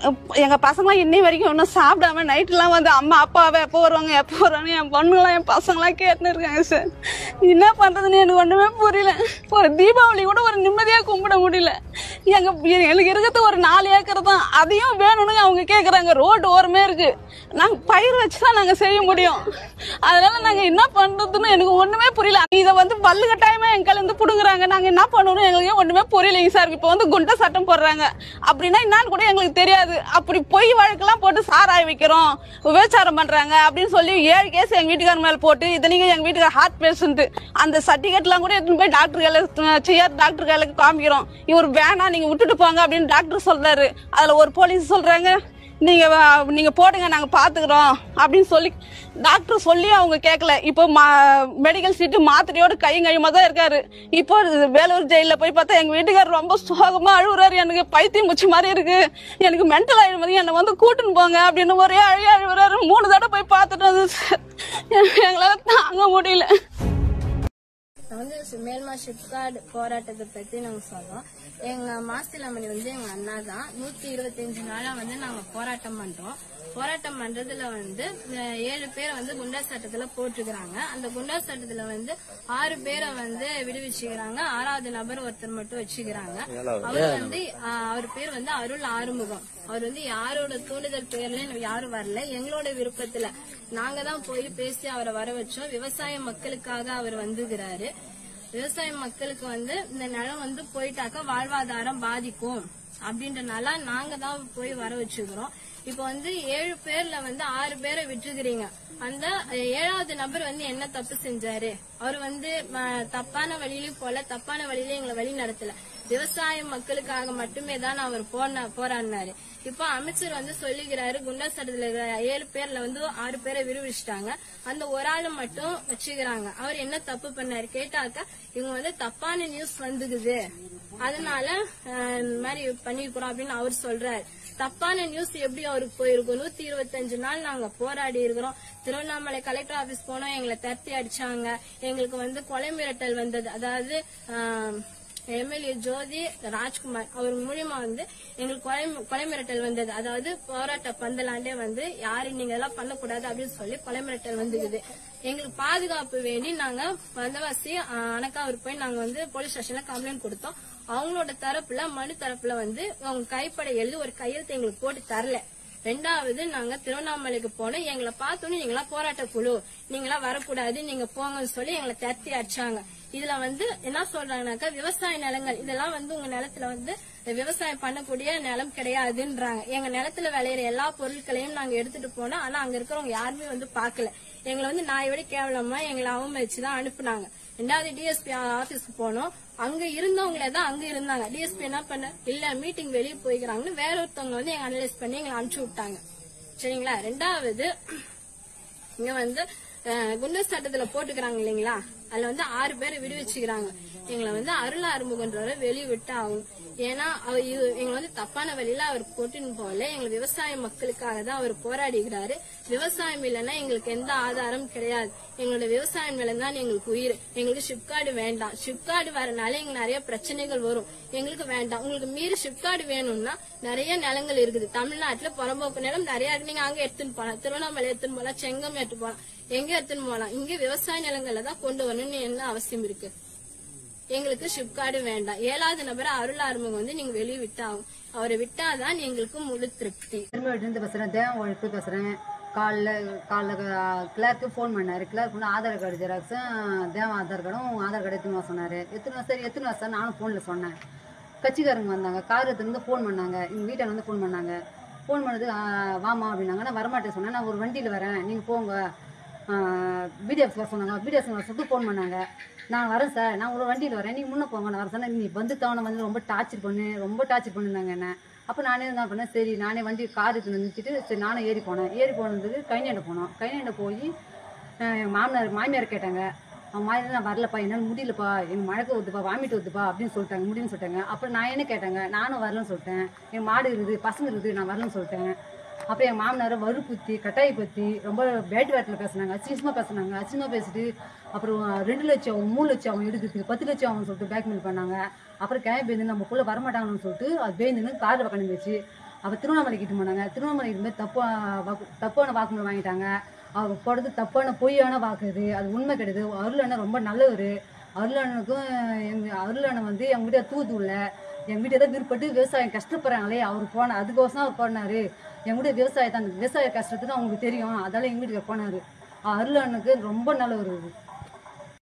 எங்க பசங்களாம் இன்னை வரைக்கும் இன்னும் சாப்பிடாம நைட்லாம் வந்து அம்மா அப்பாவை எப்போ வருவாங்க எப்போ வருவாங்க என் பொண்ணுங்களாம் என் பசங்களாம் கேட்டுன்னு இருக்காங்க சார் என்ன பண்றதுன்னு எனக்கு ஒண்ணுமே புரியல ஒரு தீபாவளி கூட ஒரு நிம்மதியா கும்பிட முடியல எங்க எங்களுக்கு இருக்கிறது ஒரு நாலு ஏக்கர் தான் அதையும் வேணும்னு அவங்க கேக்குறாங்க ரோடு ஓரமே இருக்கு நாங்க பயிர் வச்சு தான் நாங்க செய்ய முடியும் அதனால நாங்க என்ன பண்றதுன்னு எனக்கு ஒண்ணுமே புரியல இதை வந்து பல்லு கட்டாயமா எங்க கையில இருந்து புடுங்குறாங்க நாங்க என்ன பண்ணணும் எங்களுக்கு ஒண்ணுமே புரியலைங்க சார் இப்போ வந்து குண்ட சட்டம் போடுறாங்க அப்படின்னா என்னன்னு கூட எங்களுக்கு தெரியாது அப்படி பொய் வழக்கெல்லாம் போட்டு சாராய வைக்கிறோம் விபச்சாரம் பண்றாங்க அப்படின்னு சொல்லி ஏழு கேஸ் எங்க வீட்டுக்கார மேல போட்டு இத்தனைக்கும் எங்க வீட்டுக்கார ஹார்ட் பேஷண்ட் அந்த சர்டிபிகேட்லாம் கூட எடுத்துன்னு போய் டாக்டர் கையில செய்யார் டாக்டர் கையில காமிக்கிறோம் இவர் வேணாம் நீங்க விட்டுட்டு போங்க அப்படின்னு டாக்டர் சொல்றாரு அதுல ஒரு போலீஸ் சொல்றாங்க நீங்க வ- நீங்க போடுங்க நாங்க பாத்துக்கிறோம் அப்படின்னு சொல்லி டாக்டர் சொல்லி அவங்க கேட்கல இப்போ மெடிக்கல் சீட்டு மாத்திரையோட கையும் கையுமா தான் இருக்காரு இப்போ வேலூர் ஜெயில போய் பார்த்தா எங்க வீட்டுக்காரர் ரொம்ப சோகமா அழுகுறாரு எனக்கு பைத்தியம் முச்சி மாதிரி இருக்கு எனக்கு மென்டல் ஆயிடும் மாதிரி என்னை வந்து கூட்டின்னு போங்க அப்படின்னு ஒரே அழி அழுகுறாரு மூணு தடவை போய் பார்த்துட்டு வந்து சார் எங்களால தாங்க முடியல நான் வந்து சு- மேல்மா ஷிப்கார்டு போராட்டத்தை பத்தி நாங்க சொல்றோம் எங்க மாசிலாமணி வந்து எங்க அண்ணா தான் நூத்தி இருபத்தஞ்சு நாளா வந்து நாங்க போராட்டம் பண்றோம் போராட்டம் பண்றதுல வந்து அஹ், ஏழு பேரை வந்து குண்டா சட்டத்துல போட்டிருக்கிறாங்க அந்த குண்டா சட்டத்துல வந்து ஆறு பேரை வந்து விடுவிச்சுக்கிறாங்க ஆறாவது நபர் ஒருத்தர் மட்டும் வச்சுக்கிறாங்க அவர் வந்து அஹ், அவர் பேர் வந்து அருள் ஆறுமுகம் அவர் வந்து யாரோட தூண்டுதல் பேர்ல யாரும் வரல எங்களோட விருப்பத்துல நாங்க தான் போய் பேசி அவரை வர வச்சோம் விவசாய மக்களுக்காக அவர் வந்துகிறாரு விவசாய மக்களுக்கு வந்து இந்த நிலம் வந்து போயிட்டாக்கா வாழ்வாதாரம் பாதிக்கும் அப்படின்றனால நாங்க தான் போய் வர வச்சுக்கிறோம் இப்போ வந்து ஏழு பேர்ல வந்து ஆறு பேரை விட்டுருக்கிறீங்க அந்த ஏழாவது நபர் வந்து என்ன தப்பு செஞ்சாரு அவர் வந்து ம- தப்பான வழியிலும் போல தப்பான வழியில எங்களை வழி நடத்தல விவசாய மக்களுக்காக மட்டுமே தான் அவர் போன போராடினாரு இப்போ அமைச்சர் வந்து சொல்லிக்கிறாரு குண்டா சட்டத்துல இருக்கிற ஏழு பேர்ல வந்து ஆறு பேரை விடுவிச்சிட்டாங்க அந்த ஒரு ஆளு மட்டும் வச்சுக்கிறாங்க அவர் என்ன தப்பு பண்ணாரு கேட்டாக்கா இவங்க வந்து தப்பான நியூஸ் வந்துக்குது அதனால அஹ், இந்த மாதிரி பண்ணிருக்கிறோம் அப்படின்னு அவர் சொல்றாரு தப்பான நியூஸ் எப்படி அவருக்கு போயிருக்கும் நூத்தி இருபத்தஞ்சு நாள் நாங்க போராடி இருக்கிறோம் திருவண்ணாமலை கலெக்டர் ஆபீஸ் போனோம் எங்களை தட்டி அடிச்சாங்க எங்களுக்கு வந்து கொலை மிரட்டல் வந்தது அதாவது ஆஹ், எம்எல்ஏ ஜோதி ராஜ்குமார் அவர் மூலியமா வந்து எங்களுக்கு கொலை கொலை மிரட்டல் வந்தது அதாவது போராட்ட பந்தலாண்டே வந்து யாரு நீங்க எல்லாம் பண்ணக்கூடாது அப்படின்னு சொல்லி கொலை மிரட்டல் வந்துக்குது எங்களுக்கு பாதுகாப்பு வேண்டி நாங்க வந்தவாசி அணக்காவூர் போய் நாங்க வந்து போலீஸ் ஸ்டேஷன்ல கம்ப்ளைண்ட் கொடுத்தோம் அவங்களோட தரப்புல மனு தரப்புல வந்து அவங்க கைப்பட எழுதி ஒரு கையெழுத்து எங்களுக்கு போட்டு தரல ரெண்டாவது நாங்க திருவண்ணாமலைக்கு போனோம் எங்களை பார்த்தோன்னே நீங்களா போராட்ட குழு நீங்களா வரக்கூடாது நீங்க போங்கன்னு சொல்லி எங்களை தட்டி அடிச்சாங்க இதுல வந்து என்ன சொல்றாங்கனாக்கா விவசாய நிலங்கள் இதெல்லாம் வந்து உங்க நிலத்துல வந்து விவசாயம் பண்ணக்கூடிய நிலம் கிடையாதுன்றாங்க எங்க நிலத்துல விளையிற எல்லா பொருட்களையும் நாங்க எடுத்துட்டு போனோம் ஆனா அங்க இருக்கிறவங்க யாருமே வந்து பாக்கல எங்களை வந்து நாயை விட கேவலமா எங்களை அவமதிச்சு தான் அனுப்புனாங்க ரெண்டாவது டிஎஸ்பி ஆபீஸ்க்கு போனோம் அங்க இருந்தவங்களே தான் அங்க இருந்தாங்க டிஎஸ்பி என்ன பண்ண இல்ல மீட்டிங் வெளியே போய்க்கிறாங்கன்னு வேற ஒருத்தவங்க வந்து எங்க அனலைஸ் பண்ணி எங்களை அனுப்பிச்சு விட்டாங்க சரிங்களா ரெண்டாவது இங்க வந்து அஹ், குண்டர் சட்டத்துல போட்டுக்கிறாங்க இல்லைங்களா அதுல வந்து ஆறு பேரை விடுவிச்சுக்கிறாங்க எங்களை வந்து அருள் அறுமுகன்றவரை வெளியே விட்டு ஆகும் ஏன்னா அவர் இது- எங்களை வந்து தப்பான வழியில அவர் போட்டுன்னு போகல எங்க விவசாய மக்களுக்காக தான் அவர் போராடுகிறாரு விவசாயம் இல்லைன்னா எங்களுக்கு எந்த ஆதாரம் கிடையாது எங்களோட விவசாயம் மேல தான் எங்களுக்கு உயிர் எங்களுக்கு ஷிப்கார்டு வேண்டாம் ஷிப்கார்டு வரனால எங்களுக்கு நிறைய பிரச்சனைகள் வரும் எங்களுக்கு வேண்டாம் உங்களுக்கு மீறி ஷிப்கார்டு வேணும்னா நிறைய நிலங்கள் இருக்குது தமிழ்நாட்டுல புறம்போக்கு நிலம் நிறைய இருக்கு நீங்க அங்க எடுத்துன்னு போலாம் திருவண்ணாமலை எடுத்துன்னு போலாம் செங்கம் எடுத்து போலாம் எங்க எடுத்துன்னு போலாம் இங்க விவசாய நிலங்கள்ல தான் கொண்டு வரணும்னு என்ன அவசியம் இருக்கு எங்களுக்கு ஷிப்கார்டு வேண்டாம் ஏழாவது நபர் அருள் ஆறுமுகம் வந்து நீங்க வெளியே விட்டாகும் அவரை விட்டாதான் எங்களுக்கு முழு திருப்தி திரும்ப பேசுறேன் தேவன் ஒழிப்பு பேசுறேன் காலைல காலைல கிளர்க்கு ஃபோன் பண்ணாரு கிளர்க் வந்து ஆதார் கார்டு ஜெராக்ஸும் தேவன் ஆதார் கார்டும் ஆதார் கார்டு எத்தனை வர சொன்னாரு எத்தனை சரி எத்தனை வர சார் நானும் ஃபோனில் சொன்னேன் கட்சிக்காரங்க வந்தாங்க கார் எடுத்துருந்து ஃபோன் பண்ணாங்க எங்கள் வீட்டை வந்து ஃபோன் பண்ணாங்க ஃபோன் பண்ணது "ஆ, வாமா அப்படின்னாங்க நான் வரமாட்டேன் சொன்னேன் நான் ஒரு வண்டியில் வரேன் நீங்கள் போங்க பிடிஎஃப் வர சொன்னாங்க பிடிஎஃப் வர சொல்லிட்டு ஃபோன் பண்ணாங்க நான் வரேன் சார் நான் ஒரு வண்டியில் வரேன் நீங்கள் முன்னே போங்க நான் வரேன் சார் நீ வந்து தவணை வந்து ரொம்ப டார்ச்சர் பண்ணு ரொம்ப டார்ச்சர் பண்ணிருந்தாங்க என்ன அப்போ நானே என்ன பண்ணேன் சரி நானே வண்டி கார் எடுத்து நிறுத்திட்டு சரி நானும் ஏறி போனேன் ஏறி போனதுக்கு கைநேண்ட போனோம் கைநேண்ட போய் எங்கள் மாமனார் மாமியார் கேட்டாங்க அவன் மாமியார் நான் வரலப்பா என்னால் முடியலப்பா எனக்கு மழக்க ஊத்துப்பா வாமிட் ஊத்துப்பா அப்படின்னு சொல்லிட்டாங்க முடியும்னு சொல்லிட்டாங்க அப்புறம் நான் என்ன கேட்டாங்க நானும் வரலன்னு சொல்லிட்டேன் என் மாடு இருக்குது பசங்க இருக்குது நான் வரலன்னு சொல்லிட்டேன் அப்புறம் என் மாமனாரை வறுப்புத்தி கட்டாயி பற்றி ரொம்ப பேட் வேட்டில் பேசுனாங்க அசிங்கமாக பேசுனாங்க அசிங்கமாக பேசிட்டு அப்புறம் ரெண்டு லட்சம் மூணு லட்சம் அவன் எடுக்கிறதுக்கு பத்து லட்சம் அவன் சொல்லிட்டு பேக்மெயில் பண்ணாங்க அப்புறம் கேப் பேருந்து நம்ம குள்ளே வரமாட்டாங்கன்னு சொல்லிட்டு அது பேருந்து காரில் உட்காந்து வச்சு அப்போ திருவண்ணாமலை கிட்ட போனாங்க திருவண்ணாமலை போய் தப்பா வாக்கு தப்பான வாக்குமூலம் வாங்கிட்டாங்க அவங்க போடுறது தப்பான பொய்யான வாக்கு இது அது உண்மை கிடையாது அருள் அண்ணன் ரொம்ப நல்லவர் அருள் அண்ணனுக்கும் எங்கள் அருள் அண்ணன் வந்து எங்கள் வீட்டை தூது இல்லை எங்கள் வீட்டை தான் விருப்பப்பட்டு விவசாயம் கஷ்டப்படுறாங்களே அவர் போன அதுக்கோசம் அவர் போனார் எங்கள் வீட்டு விவசாயத்தை அந்த விவசாய கஷ்டத்துக்கு அவங்களுக்கு தெரியும் அதால எங்கள் வீட்டுக்கு போனார் அருள் அண்ணனுக்கு ரொம்ப நல்லவர் இது